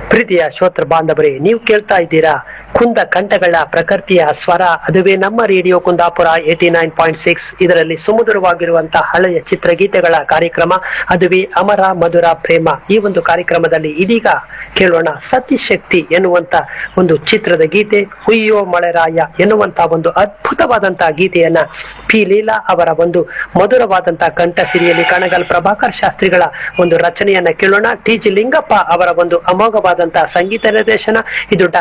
ಪ್ರೀತಿಯ ಶ್ರೋತೃ ಬಾಂಧವರೇ ನೀವು ಕೇಳ್ತಾ ಇದ್ದೀರಾ ಕುಂದ ಕಂಠಗಳ ಪ್ರಕೃತಿಯ ಸ್ವರ ಅದುವೇ ನಮ್ಮ radio Kundapura eighty nine point six ಇದರಲ್ಲಿ ಸುಮಧುರವಾಗಿರುವಂತಹ ಹಳೆಯ ಚಿತ್ರಗೀತೆಗಳ ಕಾರ್ಯಕ್ರಮ ಅದುವೇ ಅಮರ ಮಧುರ ಪ್ರೇಮ ಈ ಒಂದು ಕಾರ್ಯಕ್ರಮದಲ್ಲಿ ಇದೀಗ ಕೇಳೋಣ ಸತಿಶಕ್ತಿ ಎನ್ನುವಂತ ಒಂದು ಚಿತ್ರದ ಗೀತೆ ಹುಯ್ಯೋ ಮಳೆರಾಯ ಎನ್ನುವಂತ ಒಂದು ಅದ್ಭುತವಾದಂತಹ ಗೀತೆಯನ್ನ ಪಿ ಲೀಲಾ ಅವರ ಒಂದು ಮಧುರವಾದಂತಹ ಕಂಠ ಸಿರಿಯಲ್ಲಿ ಕಣಗಲ್ ಪ್ರಭಾಕರ್ ಶಾಸ್ತ್ರಿಗಳ ಒಂದು ರಚನೆಯನ್ನ ಕೇಳೋಣ ಟಿ ಜಿ ಲಿಂಗಪ್ಪ ಅವರ ಒಂದು ಅಮೋಘವಾದಂತಹ ಸಂಗೀತ ನಿರ್ದೇಶನ ಇದು